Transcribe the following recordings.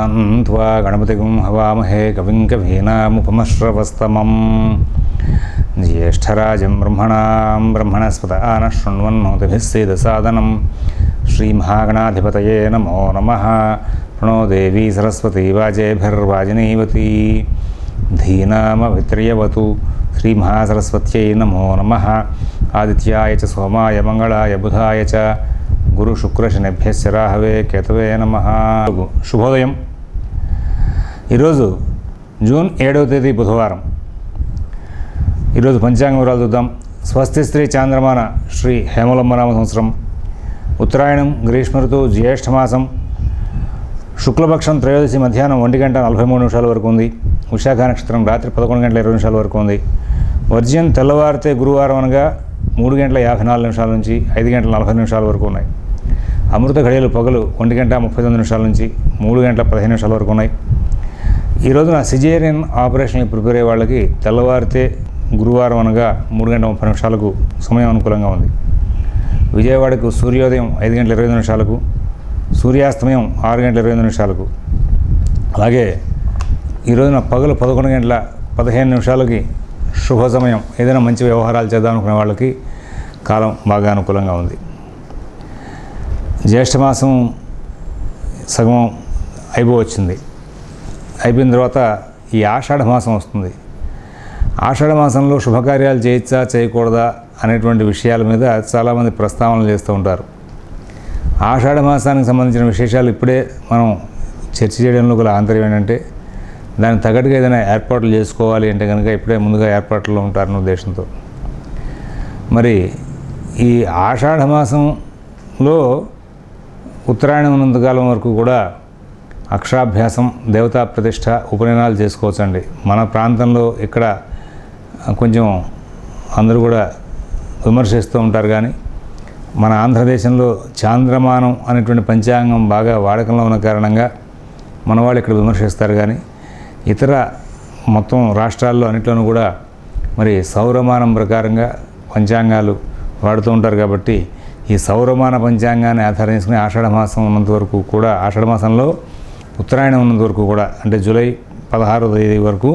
त्वा गणपतिगुं हवामहे कविं कवीनामुपमश्रवस्तमं ज्येष्ठराजं ब्रह्मणां ब्रह्मणस्पत आनः शृण्वन्नोतिभिः सेदसादनं श्रीमहागणाधिपतये नमो नमः प्रणो देवी सरस्वती वाजेभिर्वाजिनीवती धीनामवित्र्यवतु श्रीमहासरस्वत्यै नमो नमः आदित्याय च सोमाय मङ्गलाय बुधाय च గురుశుక్రశనిభ్యస్య రాహవే కేతవే నమ శుభోదయం ఈరోజు జూన్ ఏడవ తేదీ బుధవారం ఈరోజు పంచాంగ వివరాలు చూద్దాం స్వస్తి స్త్రీ చాంద్రమాన శ్రీ హేమలంబనామ సంవత్సరం ఉత్తరాయణం గ్రీష్మ ఋతువు జ్యేష్ఠమాసం శుక్లపక్షం త్రయోదశి మధ్యాహ్నం ఒంటి గంట నలభై మూడు నిమిషాల వరకు ఉంది విశాఖ నక్షత్రం రాత్రి పదకొండు గంటల ఇరవై నిమిషాల వరకు ఉంది వర్జ్యం తెల్లవారితే గురువారం అనగా మూడు గంటల యాభై నాలుగు నిమిషాల నుంచి ఐదు గంటల నలభై నిమిషాల వరకు ఉన్నాయి అమృత ఘడియలు పగలు ఒంటి గంట ముప్పై తొమ్మిది నిమిషాల నుంచి మూడు గంటల పదిహేను నిమిషాల వరకు ఉన్నాయి ఈ రోజున సిజేరియన్ ఆపరేషన్కి ప్రిపేర్ అయ్యే వాళ్ళకి తెల్లవారితే గురువారం అనగా మూడు గంటల ముప్పై నిమిషాలకు సమయం అనుకూలంగా ఉంది విజయవాడకు సూర్యోదయం ఐదు గంటల ఇరవై నిమిషాలకు సూర్యాస్తమయం ఆరు గంటల ఇరవై నిమిషాలకు అలాగే ఈ రోజున పగలు పదకొండు గంటల పదిహేను నిమిషాలకి శుభ సమయం ఏదైనా మంచి వ్యవహారాలు చేద్దాం అనుకునే వాళ్ళకి కాలం బాగా అనుకూలంగా ఉంది జ్యేష్ఠమాసం సగం అయిపోవచ్చింది అయిపోయిన తర్వాత ఈ ఆషాఢ మాసం వస్తుంది ఆషాఢ మాసంలో శుభకార్యాలు చేయొచ్చా చేయకూడదా అనేటువంటి విషయాల మీద చాలామంది ప్రస్తావనలు చేస్తూ ఉంటారు ఆషాఢ మాసానికి సంబంధించిన విశేషాలు ఇప్పుడే మనం చర్చ చేయడంలో గల ఆంతర్యం ఏంటంటే దానికి తగ్గట్టుగా ఏదైనా ఏర్పాట్లు చేసుకోవాలి అంటే కనుక ఇప్పుడే ముందుగా ఏర్పాట్లలో ఉంటారన్న ఉద్దేశంతో మరి ఈ ఆషాఢ మాసంలో ఉత్తరాయణం ఉన్నంతకాలం వరకు కూడా అక్షరాభ్యాసం దేవతా ప్రతిష్ట ఉపనయనాలు చేసుకోవచ్చండి మన ప్రాంతంలో ఇక్కడ కొంచెం అందరూ కూడా విమర్శిస్తూ ఉంటారు కానీ మన ఆంధ్రదేశంలో చాంద్రమానం అనేటువంటి పంచాంగం బాగా వాడకంలో ఉన్న కారణంగా మన వాళ్ళు ఇక్కడ విమర్శిస్తారు కానీ ఇతర మొత్తం రాష్ట్రాల్లో అన్నిట్లోనూ కూడా మరి సౌరమానం ప్రకారంగా పంచాంగాలు వాడుతూ ఉంటారు కాబట్టి ఈ సౌరమాన పంచాంగాన్ని ఆధారం చేసుకుని ఆషాఢ మాసం ఉన్నంత వరకు కూడా ఆషాఢ మాసంలో ఉత్తరాయణం ఉన్నంత వరకు కూడా అంటే జూలై పదహారో తేదీ వరకు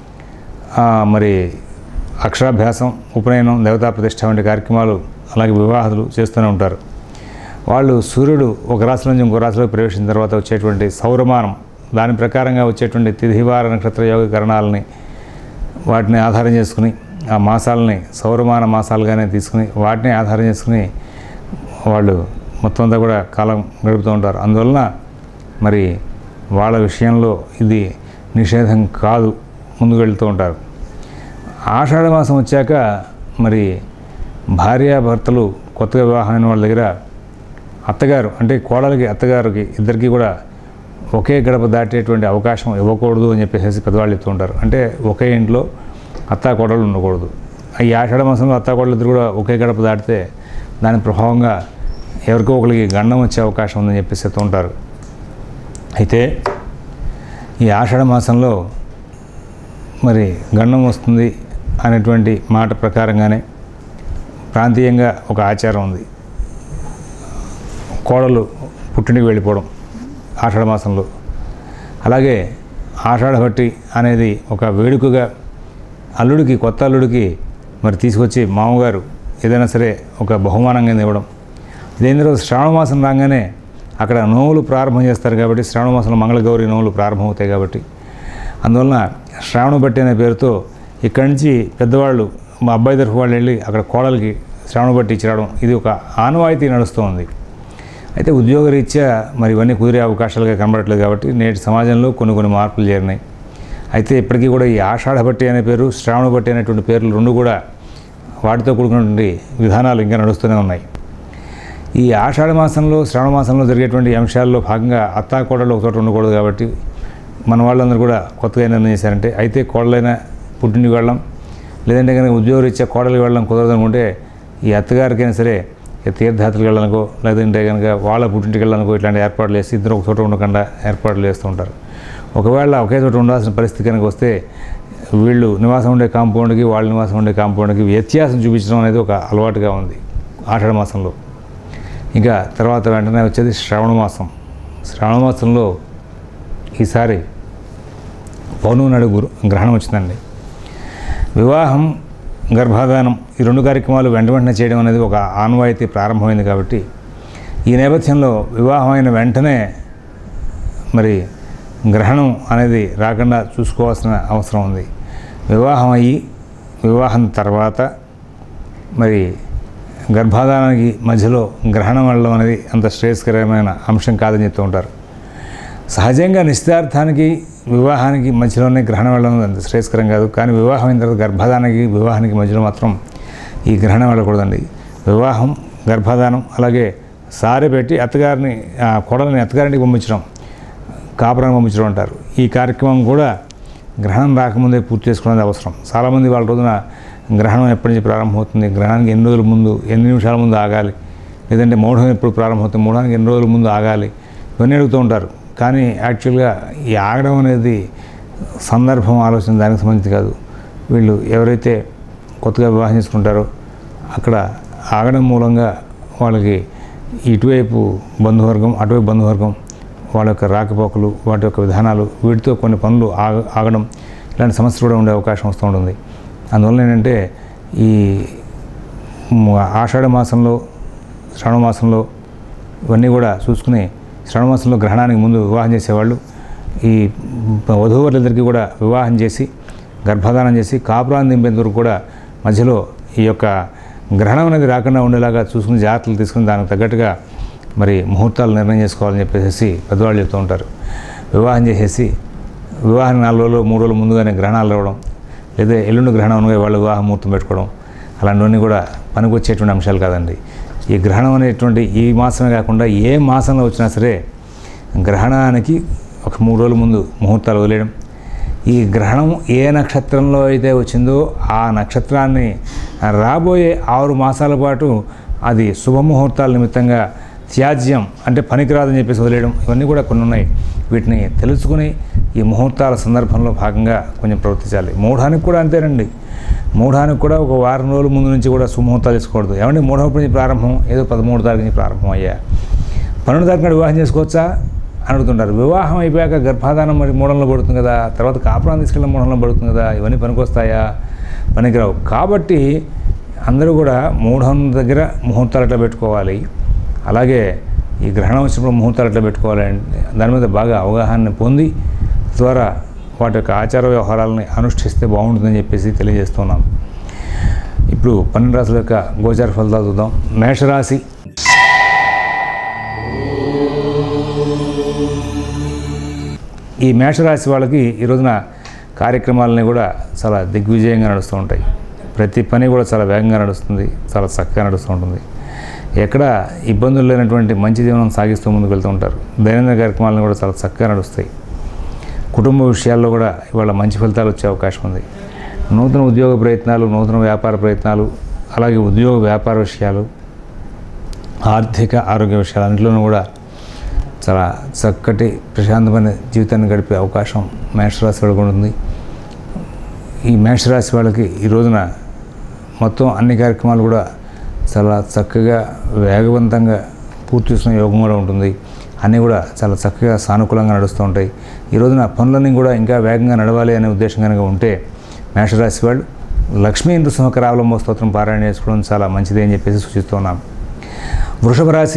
మరి అక్షరాభ్యాసం ఉపనయనం దేవతా ప్రతిష్ట వంటి కార్యక్రమాలు అలాగే వివాహాలు చేస్తూనే ఉంటారు వాళ్ళు సూర్యుడు ఒక రాశి నుంచి ఇంకో రాశిలోకి ప్రవేశించిన తర్వాత వచ్చేటువంటి సౌరమానం దాని ప్రకారంగా వచ్చేటువంటి తిథివార నక్షత్ర యోగ కరణాలని వాటిని ఆధారం చేసుకుని ఆ మాసాలని సౌరమాన మాసాలుగానే తీసుకుని వాటిని ఆధారం చేసుకుని వాళ్ళు మొత్తం అంతా కూడా కాలం గడుపుతూ ఉంటారు అందువలన మరి వాళ్ళ విషయంలో ఇది నిషేధం కాదు ముందుకు వెళ్తూ ఉంటారు ఆషాఢ మాసం వచ్చాక మరి భార్యాభర్తలు కొత్తగా వివాహమైన వాళ్ళ దగ్గర అత్తగారు అంటే కోడలికి అత్తగారికి ఇద్దరికి కూడా ఒకే గడప దాటేటువంటి అవకాశం ఇవ్వకూడదు అని చెప్పేసి పెద్దవాళ్ళు చెప్తూ ఉంటారు అంటే ఒకే ఇంట్లో అత్తా కోడలు ఉండకూడదు ఈ ఆషాఢ మాసంలో అత్తా కోడలు ఇద్దరు కూడా ఒకే గడప దాటితే దాని ప్రభావంగా ఎవరికో ఒకరికి గండం వచ్చే అవకాశం ఉందని చెప్పేసి చెప్తూ ఉంటారు అయితే ఈ ఆషాఢ మాసంలో మరి గండం వస్తుంది అనేటువంటి మాట ప్రకారంగానే ప్రాంతీయంగా ఒక ఆచారం ఉంది కోడలు పుట్టింటికి వెళ్ళిపోవడం ఆషాఢ మాసంలో అలాగే ఆషాఢ భట్టి అనేది ఒక వేడుకగా అల్లుడికి కొత్త అల్లుడికి మరి తీసుకొచ్చి మామగారు ఏదైనా సరే ఒక బహుమానంగా ఇవ్వడం ఇదేం తర్వాత శ్రావణ మాసం రాగానే అక్కడ నోవులు ప్రారంభం చేస్తారు కాబట్టి శ్రావణ మాసంలో మంగళగౌరి నోవులు ప్రారంభమవుతాయి కాబట్టి అందువలన శ్రావణ బట్టి అనే పేరుతో ఇక్కడి నుంచి పెద్దవాళ్ళు మా అబ్బాయి తరఫు వాళ్ళు వెళ్ళి అక్కడ కోడలికి శ్రావణ బట్టి ఇచ్చిరావడం ఇది ఒక ఆనవాయితీ నడుస్తూ ఉంది అయితే ఉద్యోగరీత్యా మరి ఇవన్నీ కుదిరే అవకాశాలుగా కనబడట్లేదు కాబట్టి నేటి సమాజంలో కొన్ని కొన్ని మార్పులు చేరినాయి అయితే ఇప్పటికీ కూడా ఈ ఆషాఢ బట్టి అనే పేరు శ్రావణ బట్టి అనేటువంటి పేర్లు రెండు కూడా వాటితో కూడుకున్నటువంటి విధానాలు ఇంకా నడుస్తూనే ఉన్నాయి ఈ ఆషాఢ మాసంలో శ్రావణ మాసంలో జరిగేటువంటి అంశాల్లో భాగంగా అత్తా కోడలు ఒక చోట ఉండకూడదు కాబట్టి మన వాళ్ళందరూ కూడా కొత్తగా నిర్ణయం చేశారంటే అయితే కోడలైనా పుట్టింటికి వెళ్ళడం లేదంటే కనుక ఉద్యోగరీత్యా కోడలికి వెళ్ళడం కుదరదు అనుకుంటే ఈ అత్తగారికైనా సరే తీర్థయాత్రలకు వెళ్ళడానికో లేదంటే కనుక వాళ్ళ పుట్టింటికి వెళ్ళడానికో ఇట్లాంటి ఏర్పాట్లు చేసి ఇద్దరు ఒక చోట ఉండకుండా ఏర్పాట్లు చేస్తూ ఉంటారు ఒకవేళ ఒకే చోట ఉండాల్సిన పరిస్థితి కనుక వస్తే వీళ్ళు నివాసం ఉండే కాంపౌండ్కి వాళ్ళ నివాసం ఉండే కాంపౌండ్కి వ్యత్యాసం చూపించడం అనేది ఒక అలవాటుగా ఉంది ఆషాఢ మాసంలో ఇంకా తర్వాత వెంటనే వచ్చేది శ్రావణ మాసం శ్రావణ మాసంలో ఈసారి పౌర్ణమి నాడు గురు గ్రహణం వచ్చిందండి వివాహం గర్భాధానం ఈ రెండు కార్యక్రమాలు వెంట వెంటనే చేయడం అనేది ఒక ఆన్వాయితీ ప్రారంభమైంది కాబట్టి ఈ నేపథ్యంలో వివాహం అయిన వెంటనే మరి గ్రహణం అనేది రాకుండా చూసుకోవాల్సిన అవసరం ఉంది వివాహం అయ్యి వివాహం తర్వాత మరి గర్భాధానానికి మధ్యలో గ్రహణం వెళ్ళడం అనేది అంత శ్రేయస్కరమైన అంశం కాదని చెప్తూ ఉంటారు సహజంగా నిశ్చితార్థానికి వివాహానికి మధ్యలోనే గ్రహణం వెళ్ళడం అంత శ్రేయస్కరం కాదు కానీ వివాహం అయిన తర్వాత గర్భాధానానికి వివాహానికి మధ్యలో మాత్రం ఈ గ్రహణం వెళ్ళకూడదండి వివాహం గర్భాధానం అలాగే సారె పెట్టి అత్తగారిని ఆ కొడలని అత్తగారింటికి పంపించడం కాపురాన్ని పంపించడం అంటారు ఈ కార్యక్రమం కూడా గ్రహణం రాకముందే పూర్తి చేసుకునేది అవసరం చాలామంది వాళ్ళ రోజున గ్రహణం ఎప్పటి నుంచి ప్రారంభమవుతుంది గ్రహణానికి ఎన్ని రోజుల ముందు ఎన్ని నిమిషాల ముందు ఆగాలి లేదంటే మౌఢం ఎప్పుడు ప్రారంభమవుతుంది మౌఢానికి ఎన్ని రోజుల ముందు ఆగాలి ఇవన్నీ అడుగుతూ ఉంటారు కానీ యాక్చువల్గా ఈ ఆగడం అనేది సందర్భం ఆలోచన దానికి సంబంధించి కాదు వీళ్ళు ఎవరైతే కొత్తగా వివాహం చేసుకుంటారో అక్కడ ఆగడం మూలంగా వాళ్ళకి ఇటువైపు బంధువర్గం అటువైపు బంధువర్గం వాళ్ళ యొక్క రాకపోకలు వాటి యొక్క విధానాలు వీటితో కొన్ని పనులు ఆగ ఆగడం ఇలాంటి సమస్యలు కూడా ఉండే అవకాశం వస్తూ ఉంటుంది అందువల్ల ఏంటంటే ఈ మ- ఆషాఢ మాసంలో శ్రావణ మాసంలో ఇవన్నీ కూడా చూసుకుని శ్రావణ మాసంలో గ్రహణానికి ముందు వివాహం చేసేవాళ్ళు ఈ వధూవరులిద్దరికీ కూడా వివాహం చేసి గర్భధానం చేసి కాపురాన్ని దింపేంత వరకు కూడా మధ్యలో ఈ యొక్క గ్రహణం అనేది రాకుండా ఉండేలాగా చూసుకుని జాగ్రత్తలు తీసుకుని దానికి తగ్గట్టుగా మరి ముహూర్తాలు నిర్ణయం చేసుకోవాలని చెప్పేసి పెద్దవాళ్ళు చెప్తూ ఉంటారు వివాహం చేసేసి వివాహం నాలుగు రోజులు మూడు రోజులు ముందుగానే గ్రహణాలు రావడం లేదా ఎల్లుండి గ్రహణం అనగా వాళ్ళు వివాహ ముహూర్తం పెట్టుకోవడం అలాంటివన్నీ కూడా పనికొచ్చేటువంటి అంశాలు కాదండి ఈ గ్రహణం అనేటువంటి ఈ మాసమే కాకుండా ఏ మాసంలో వచ్చినా సరే గ్రహణానికి ఒక మూడు రోజుల ముందు ముహూర్తాలు వదిలేయడం ఈ గ్రహణం ఏ నక్షత్రంలో అయితే వచ్చిందో ఆ నక్షత్రాన్ని రాబోయే ఆరు మాసాల పాటు అది శుభముహూర్తాల నిమిత్తంగా త్యాజ్యం అంటే పనికిరాదని చెప్పేసి వదిలేయడం ఇవన్నీ కూడా కొన్ని ఉన్నాయి వీటిని తెలుసుకుని ఈ ముహూర్తాల సందర్భంలో భాగంగా కొంచెం ప్రవర్తించాలి మూఢానికి కూడా అంతేనండి మూఢానికి కూడా ఒక వారం రోజుల ముందు నుంచి కూడా సుముహూర్తాలు తీసుకోకూడదు ఏమంటే మూడవ నుంచి ప్రారంభం ఏదో పదమూడు తారీఖు నుంచి ప్రారంభం అయ్యా పన్నెండు తారీఖున వివాహం చేసుకోవచ్చా అని అడుగుతుంటారు వివాహం అయిపోయాక గర్భాధానం మరి మూడంలో పడుతుంది కదా తర్వాత కాపురం తీసుకెళ్ళిన మూడంలో పడుతుంది కదా ఇవన్నీ పనికొస్తాయా పనికిరావు కాబట్టి అందరూ కూడా మూఢం దగ్గర ముహూర్తాలు ఎట్లా పెట్టుకోవాలి అలాగే ఈ గ్రహణం వచ్చినప్పుడు ముహూర్తాలు ఎట్లా పెట్టుకోవాలి అంటే దాని మీద బాగా అవగాహన పొంది ద్వారా వాటి యొక్క ఆచార వ్యవహారాలని అనుష్ఠిస్తే బాగుంటుందని చెప్పేసి తెలియజేస్తున్నాం ఇప్పుడు పన్నెండు రాశుల యొక్క గోచార ఫలితాలు చూద్దాం మేషరాశి ఈ మేషరాశి వాళ్ళకి ఈ రోజున కార్యక్రమాలని కూడా చాలా దిగ్విజయంగా నడుస్తూ ఉంటాయి ప్రతి పని కూడా చాలా వేగంగా నడుస్తుంది చాలా చక్కగా నడుస్తూ ఉంటుంది ఎక్కడ ఇబ్బందులు లేనటువంటి మంచి జీవనం సాగిస్తూ ముందుకు వెళ్తూ ఉంటారు దైనందిన కార్యక్రమాలను కూడా చాలా చక్కగా నడుస్తాయి కుటుంబ విషయాల్లో కూడా ఇవాళ మంచి ఫలితాలు వచ్చే అవకాశం ఉంది నూతన ఉద్యోగ ప్రయత్నాలు నూతన వ్యాపార ప్రయత్నాలు అలాగే ఉద్యోగ వ్యాపార విషయాలు ఆర్థిక ఆరోగ్య విషయాలు అన్నింటిలోనూ కూడా చాలా చక్కటి ప్రశాంతమైన జీవితాన్ని గడిపే అవకాశం మేషరాశి వాళ్ళకు ఉంటుంది ఈ మేషరాశి వాళ్ళకి ఈ రోజున మొత్తం అన్ని కార్యక్రమాలు కూడా చాలా చక్కగా వేగవంతంగా పూర్తి చేసిన యోగం కూడా ఉంటుంది అన్నీ కూడా చాలా చక్కగా సానుకూలంగా నడుస్తూ ఉంటాయి ఈ రోజున పనులన్నీ కూడా ఇంకా వేగంగా నడవాలి అనే ఉద్దేశం కనుక ఉంటే మేషరాశి వాళ్ళు లక్ష్మీ నృసింహకరావలంబ స్తోత్రం పారాయణ చేసుకోవడం చాలా మంచిది అని చెప్పేసి సూచిస్తున్నాం వృషభ రాశి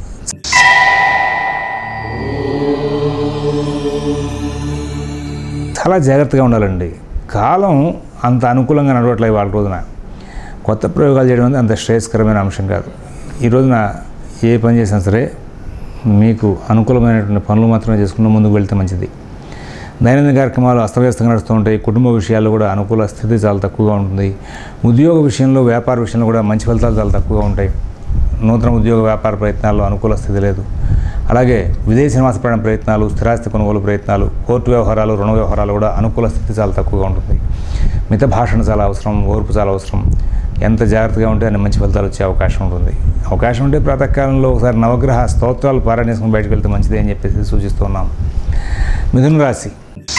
చాలా జాగ్రత్తగా ఉండాలండి కాలం అంత అనుకూలంగా నడవట్లేదు వాళ్ళ రోజున కొత్త ప్రయోగాలు చేయడం అనేది అంత శ్రేయస్కరమైన అంశం కాదు ఈ రోజున ఏ పని చేసినా సరే మీకు అనుకూలమైనటువంటి పనులు మాత్రమే చేసుకుంటూ ముందుకు వెళ్తే మంచిది దైనందిన కార్యక్రమాలు అస్తవ్యస్తంగా నడుస్తూ ఉంటాయి కుటుంబ విషయాల్లో కూడా అనుకూల స్థితి చాలా తక్కువగా ఉంటుంది ఉద్యోగ విషయంలో వ్యాపార విషయంలో కూడా మంచి ఫలితాలు చాలా తక్కువగా ఉంటాయి నూతన ఉద్యోగ వ్యాపార ప్రయత్నాల్లో అనుకూల స్థితి లేదు అలాగే విదేశీ నివాస ప్రయాణ ప్రయత్నాలు స్థిరాస్తి కొనుగోలు ప్రయత్నాలు కోర్టు వ్యవహారాలు రుణ వ్యవహారాలు కూడా అనుకూల స్థితి చాలా తక్కువగా ఉంటుంది మిత భాషణ చాలా అవసరం ఓర్పు చాలా అవసరం ఎంత జాగ్రత్తగా ఉంటే అన్ని మంచి ఫలితాలు వచ్చే అవకాశం ఉంటుంది అవకాశం ఉంటే ప్రాతకాలంలో ఒకసారి నవగ్రహ స్తోత్రాలు పారాయణ చేసుకుని బయటకు వెళ్తే మంచిది అని చెప్పేసి సూచిస్తున్నాం మిథున రాశి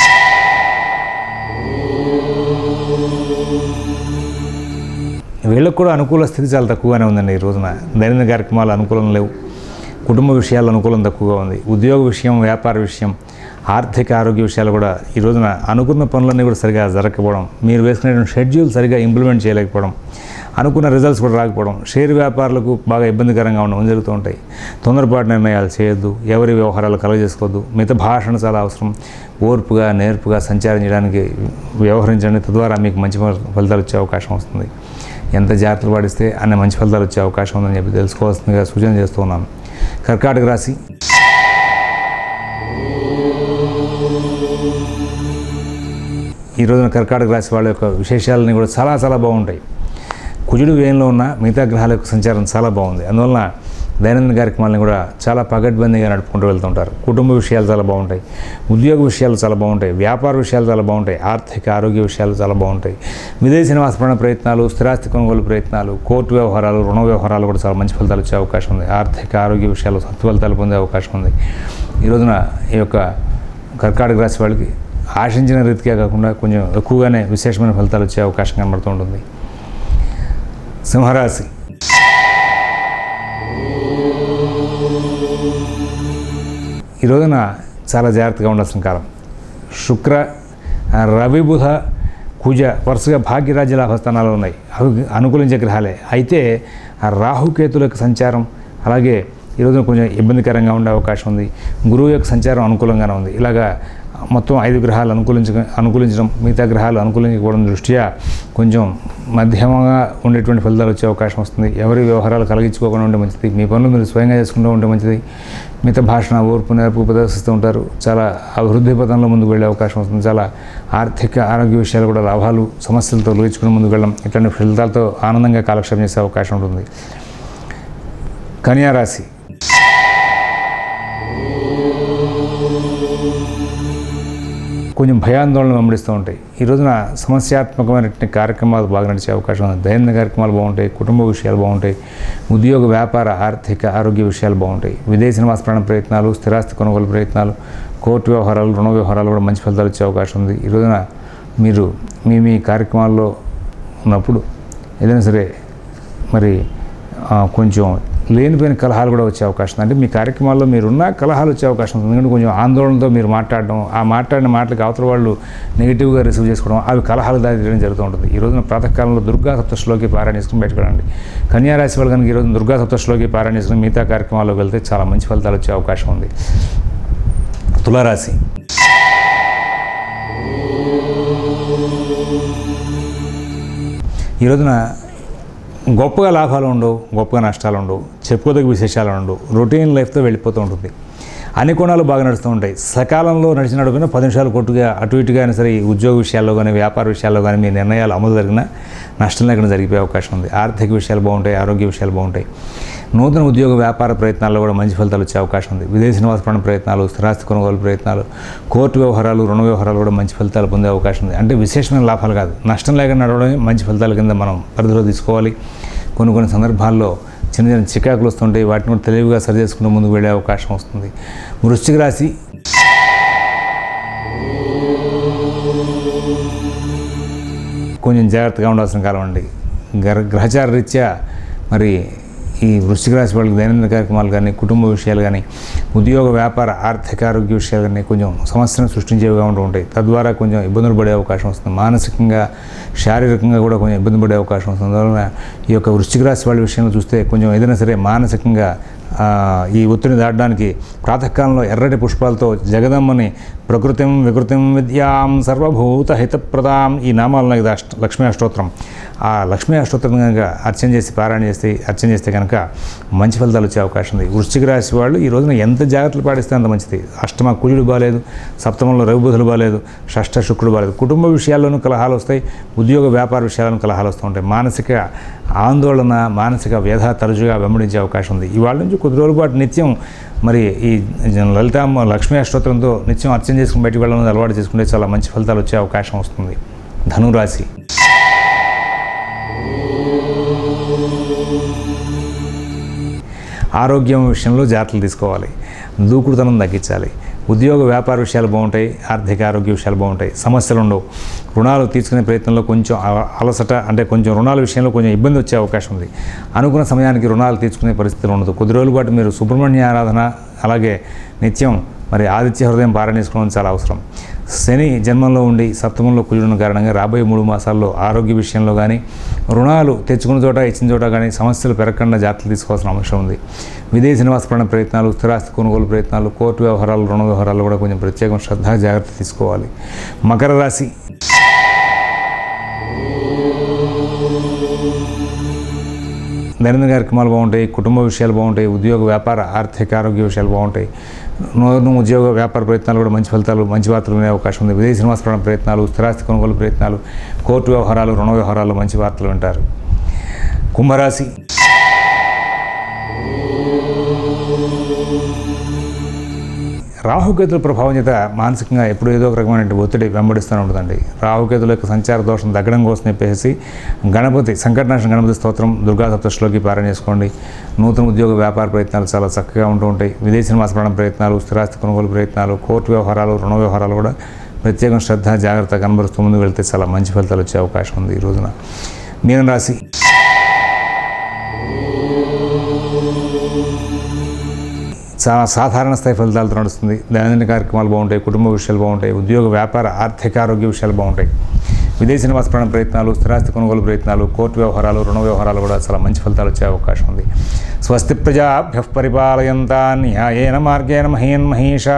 వీళ్ళకు కూడా అనుకూల స్థితి చాలా తక్కువగానే ఉందండి ఈ రోజున దైనందిన కార్యక్రమాలు అనుకూలం లేవు కుటుంబ విషయాలు అనుకూలం తక్కువగా ఉంది ఉద్యోగ విషయం వ్యాపార విషయం ఆర్థిక ఆరోగ్య విషయాలు కూడా ఈ రోజున అనుకున్న పనులన్నీ కూడా సరిగా జరగకపోవడం మీరు వేసుకునేటువంటి షెడ్యూల్ సరిగా ఇంప్లిమెంట్ చేయలేకపోవడం అనుకున్న రిజల్ట్స్ కూడా రాకపోవడం షేర్ వ్యాపారులకు బాగా ఇబ్బందికరంగా ఉండడం జరుగుతూ ఉంటాయి తొందరపాటు నిర్ణయాలు చేయొద్దు ఎవరి వ్యవహారాలు కలగజేసుకోవద్దు మిత భాషణ చాలా అవసరం ఓర్పుగా నేర్పుగా సంచారం చేయడానికి వ్యవహరించండి తద్వారా మీకు మంచి ఫల- ఫలితాలు వచ్చే అవకాశం వస్తుంది ఎంత జాగ్రత్తలు పాటిస్తే అన్ని మంచి ఫలితాలు వచ్చే అవకాశం ఉందని చెప్పి తెలుసుకోవాల్సిందిగా సూచన చేస్తూ ఉన్నాను కర్కాటక రాశి ఈ రోజున కర్కాటక రాశి వాళ్ళ యొక్క విశేషాలని కూడా చాలా చాలా బాగుంటాయి కుజుడు వేయంలో ఉన్న మిగతా గ్రహాల యొక్క సంచారం చాలా బాగుంది అందువలన దైనందిన కార్యక్రమాలను కూడా చాలా పగడ్బందీగా నడుపుకుంటూ వెళ్తుంటారు కుటుంబ విషయాలు చాలా బాగుంటాయి ఉద్యోగ విషయాలు చాలా బాగుంటాయి వ్యాపార విషయాలు చాలా బాగుంటాయి ఆర్థిక ఆరోగ్య విషయాలు చాలా బాగుంటాయి విదేశీ నివాసపరణ ప్రయత్నాలు స్థిరాస్తి కొనుగోలు ప్రయత్నాలు కోర్టు వ్యవహారాలు రుణ వ్యవహారాలు కూడా చాలా మంచి ఫలితాలు వచ్చే అవకాశం ఉంది ఆర్థిక ఆరోగ్య విషయాలు సత్ఫలితాలు పొందే అవకాశం ఉంది ఈ రోజున ఈ యొక్క కర్కాటక రాశి వాళ్ళకి ఆశించిన రీతిగా కాకుండా కొంచెం ఎక్కువగానే విశేషమైన ఫలితాలు వచ్చే అవకాశం కనబడుతూ ఉంటుంది సింహరాశి ఈ రోజున చాలా జాగ్రత్తగా ఉండాల్సిన కాలం శుక్ర రవి బుధ కుజ వరుసగా భాగ్యరాజ్య లాభస్థానాలు ఉన్నాయి అవి అనుకూలించే గ్రహాలే అయితే ఆ రాహుకేతుల యొక్క సంచారం అలాగే ఈ రోజున కొంచెం ఇబ్బందికరంగా ఉండే అవకాశం ఉంది గురువు యొక్క సంచారం అనుకూలంగానే ఉంది ఇలాగా మొత్తం ఐదు గ్రహాలు అనుకూలించ అనుకూలించడం మిగతా గ్రహాలు అనుకూలించకపోవడం దృష్ట్యా కొంచెం మధ్యమంగా ఉండేటువంటి ఫలితాలు వచ్చే అవకాశం వస్తుంది ఎవరి వ్యవహారాలు కలిగించుకోకుండా ఉంటే మంచిది మీ పనులు మీరు స్వయంగా చేసుకుంటూ ఉంటే మంచిది మిగతా భాషణ ఓర్పు నేర్పు ప్రదర్శిస్తూ ఉంటారు చాలా అభివృద్ధి పథంలో ముందుకు వెళ్ళే అవకాశం వస్తుంది చాలా ఆర్థిక ఆరోగ్య విషయాలు కూడా లాభాలు సమస్యలతో తొలగించుకుని ముందుకు వెళ్ళడం ఇట్లాంటి ఫలితాలతో ఆనందంగా కాలక్షేపం చేసే అవకాశం ఉంటుంది కన్యా రాశి కొంచెం భయాందోళన వెంబడిస్తూ ఉంటాయి ఈ రోజున సమస్యాత్మకమైనటువంటి కార్యక్రమాలు బాగా నడిచే అవకాశం ఉంది దైనందిన కార్యక్రమాలు బాగుంటాయి కుటుంబ విషయాలు బాగుంటాయి ఉద్యోగ వ్యాపార ఆర్థిక ఆరోగ్య విషయాలు బాగుంటాయి విదేశీ నివాస ప్రయాణ ప్రయత్నాలు స్థిరాస్తి కొనుగోలు ప్రయత్నాలు కోర్టు వ్యవహారాలు రుణ వ్యవహారాలు కూడా మంచి ఫలితాలు వచ్చే అవకాశం ఉంది ఈ రోజున మీరు మీ మీ కార్యక్రమాల్లో ఉన్నప్పుడు ఏదైనా సరే మరి ఆ, కొంచెం లేనిపోయిన కలహాలు కూడా వచ్చే అవకాశం ఉంది అంటే మీ కార్యక్రమాల్లో మీరున్న కలహాలు వచ్చే అవకాశం ఉంది ఎందుకంటే కొంచెం ఆందోళనతో మీరు మాట్లాడడం ఆ మాట్లాడిన మాటలకు అవతల వాళ్ళు నెగిటివ్గా రిసీవ్ చేసుకోవడం అవి కలహాలు దారి తీయడం జరుగుతూ ఉంటుంది ఈ రోజున ప్రాతకాలంలో దుర్గా సప్తశ్లోకి పారాయణ చేసుకుని బయటపడండి కన్యా రాశి వాళ్ళు కనుక ఈ రోజు దుర్గా సప్తశ్లోకి పారాయణ చేసుకుని మిగతా కార్యక్రమాల్లోకి వెళ్తే చాలా మంచి ఫలితాలు వచ్చే అవకాశం ఉంది తులారాశి ఈ రోజున గొప్పగా లాభాలు ఉండవు గొప్పగా నష్టాలు ఉండవు చెప్పుకోదగ్గ విశేషాలు ఉండవు రొటీన్ లైఫ్తో వెళ్ళిపోతూ ఉంటుంది అన్ని కోణాలు బాగా నడుస్తూ ఉంటాయి సకాలంలో నడిచిన నడుపున పది నిమిషాలు కొట్టుగా అటు ఇటుగా అయినా సరే ఈ ఉద్యోగ విషయాల్లో కానీ వ్యాపార విషయాల్లో కానీ మీ నిర్ణయాలు అమలు జరిగినా నష్టం లేకుండా జరిగిపోయే అవకాశం ఉంది ఆర్థిక విషయాలు బాగుంటాయి ఆరోగ్య విషయాలు బాగుంటాయి నూతన ఉద్యోగ వ్యాపార ప్రయత్నాల్లో కూడా మంచి ఫలితాలు వచ్చే అవకాశం ఉంది విదేశీ నివాస ప్రయాణ ప్రయత్నాలు స్థిరాస్తి కొనుగోలు ప్రయత్నాలు కోర్టు వ్యవహారాలు రుణ వ్యవహారాలు కూడా మంచి ఫలితాలు పొందే అవకాశం ఉంది అంటే విశేషమైన లాభాలు కాదు నష్టం లేకుండా నడవడమే మంచి ఫలితాల కింద మనం పరిధిలో తీసుకోవాలి కొన్ని కొన్ని సందర్భాల్లో చిన్న చిన్న చికాకులు వస్తుంటాయి వాటిని కూడా తెలివిగా సరి చేసుకుంటూ ముందుకు వెళ్ళే అవకాశం వస్తుంది వృశ్చిక రాశి కొంచెం జాగ్రత్తగా ఉండాల్సిన కాలం అండి గ్రహ గ్రహచార రీత్యా మరి ఈ వృశ్చిక రాశి వాళ్ళకి దైనందిన కార్యక్రమాలు కానీ కుటుంబ విషయాలు కానీ ఉద్యోగ వ్యాపార ఆర్థిక ఆరోగ్య విషయాలు కానీ కొంచెం సమస్యను సృష్టించేవిగా ఉంటూ ఉంటాయి తద్వారా కొంచెం ఇబ్బందులు పడే అవకాశం వస్తుంది మానసికంగా శారీరకంగా కూడా కొంచెం ఇబ్బంది పడే అవకాశం వస్తుంది అందువలన ఈ యొక్క వృశ్చిక రాశి వాళ్ళ విషయంలో చూస్తే కొంచెం ఏదైనా సరే మానసికంగా ఆ, ఈ ఒత్తిడిని దాటడానికి ప్రాతకాలంలో ఎర్రటి పుష్పాలతో జగదమ్మని ప్రకృతిం వికృతిం విద్యాం సర్వభూత హితప్రదాం ఈ నామాలను ఇది అష్ట లక్ష్మీ అష్టోత్తరం ఆ లక్ష్మీ అష్టోత్తరం కనుక అర్చన చేసి పారాయణ చేస్తే అర్చన చేస్తే కనుక మంచి ఫలితాలు వచ్చే అవకాశం ఉంది వృశ్చిక రాశి వాళ్ళు ఈ రోజున ఎంత జాగ్రత్తలు పాటిస్తే అంత మంచిది అష్టమ కుజుడు బాగాలేదు సప్తమంలో రవిబుధులు బాగాలేదు షష్ఠ శుక్రుడు బాగాలేదు కుటుంబ విషయాల్లోనూ కలహాలు వస్తాయి ఉద్యోగ వ్యాపార విషయాలను కలహాలు వస్తూ ఉంటాయి మానసిక ఆందోళన మానసిక వ్యధ తరచుగా వెంబడించే అవకాశం ఉంది ఇవాళ నుంచి కొద్ది రోజుల పాటు నిత్యం మరి ఈ లలితామ్మ లక్ష్మీ అష్టోత్తరంతో నిత్యం అర్చన చేసుకుని బయటకు వెళ్ళడం అలవాటు చేసుకుంటే చాలా మంచి ఫలితాలు వచ్చే అవకాశం వస్తుంది ధనురాశి ఆరోగ్యం విషయంలో జాగ్రత్తలు తీసుకోవాలి దూకుడుతనం తగ్గించాలి ఉద్యోగ వ్యాపార విషయాలు బాగుంటాయి ఆర్థిక ఆరోగ్య విషయాలు బాగుంటాయి సమస్యలు ఉండవు రుణాలు తీసుకునే ప్రయత్నంలో కొంచెం అల- అలసట అంటే కొంచెం రుణాల విషయంలో కొంచెం ఇబ్బంది వచ్చే అవకాశం ఉంది అనుకున్న సమయానికి రుణాలు తీసుకునే పరిస్థితులు ఉండదు కొద్ది రోజుల పాటు మీరు సుబ్రహ్మణ్య ఆరాధన అలాగే నిత్యం మరి ఆదిత్య హృదయం పారాయణ చేసుకోవడం చాలా అవసరం శని జన్మంలో ఉండి సప్తమంలో కుజుడున్న కారణంగా రాబోయే మూడు మాసాల్లో ఆరోగ్య విషయంలో కానీ రుణాలు తెచ్చుకున్న చోట ఇచ్చిన చోట కానీ సమస్యలు పెరగకుండా జాగ్రత్తలు తీసుకోవాల్సిన అవసరం ఉంది విదేశీ నివాసపరణ ప్రయత్నాలు స్థిరాస్తి కొనుగోలు ప్రయత్నాలు కోర్టు వ్యవహారాలు రుణ వ్యవహారాలు కూడా కొంచెం ప్రత్యేకం శ్రద్ధ జాగ్రత్త తీసుకోవాలి మకర రాశి దైనందిన కార్యక్రమాలు బాగుంటాయి కుటుంబ విషయాలు బాగుంటాయి ఉద్యోగ వ్యాపార ఆర్థిక ఆరోగ్య విషయాలు బాగుంటాయి నూతన ఉద్యోగ వ్యాపార ప్రయత్నాలు కూడా మంచి ఫలితాలు మంచి వార్తలు వినే అవకాశం ఉంది విదేశీ నివాసపరణ ప్రయత్నాలు స్థిరాస్తి కొనుగోలు ప్రయత్నాలు కోర్టు వ్యవహారాలు రుణ వ్యవహారాలు మంచి వార్తలు వింటారు కుంభరాశి రాహుకేతుల ప్రభావం చేత మానసికంగా ఎప్పుడు ఏదో ఒక రకమైన ఒత్తిడి వెంబడిస్తూనే ఉంటుందండి రాహుకేతుల యొక్క సంచార దోషం తగ్గడం కోసం చెప్పేసి గణపతి సంకటనాశన గణపతి స్తోత్రం దుర్గా సప్తశ్లోకి పారాయణ చేసుకోండి నూతన ఉద్యోగ వ్యాపార ప్రయత్నాలు చాలా చక్కగా ఉంటూ ఉంటాయి విదేశీ నివాసపడడం ప్రయత్నాలు స్థిరాస్తి కొనుగోలు ప్రయత్నాలు కోర్టు వ్యవహారాలు రుణ వ్యవహారాలు కూడా ప్రత్యేకం శ్రద్ధ జాగ్రత్త కనబరుస్తూ ముందుకు వెళ్తే చాలా మంచి ఫలితాలు వచ్చే అవకాశం ఉంది ఈ రోజున మీనం రాశి చాలా సాధారణ స్థాయి ఫలితాలతో నడుస్తుంది దైనందిన కార్యక్రమాలు బాగుంటాయి కుటుంబ విషయాలు బాగుంటాయి ఉద్యోగ వ్యాపార ఆర్థిక ఆరోగ్య విషయాలు బాగుంటాయి విదేశీ నివాసపరణ ప్రయత్నాలు స్థిరాస్తి కొనుగోలు ప్రయత్నాలు కోర్టు వ్యవహారాలు రుణ వ్యవహారాలు కూడా చాలా మంచి ఫలితాలు వచ్చే అవకాశం ఉంది స్వస్తి ప్రజాభ్య పరిపాలయంతా న్యాయేన మార్గేణ మహీన్ మహీషా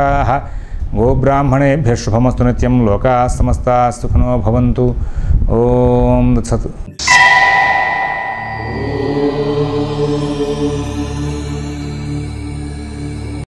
గోబ్రాహ్మణేభ్య శుభమస్తు నిత్యం లోకా సమస్తా సుఖనో భవంతు ఓం దత్సత్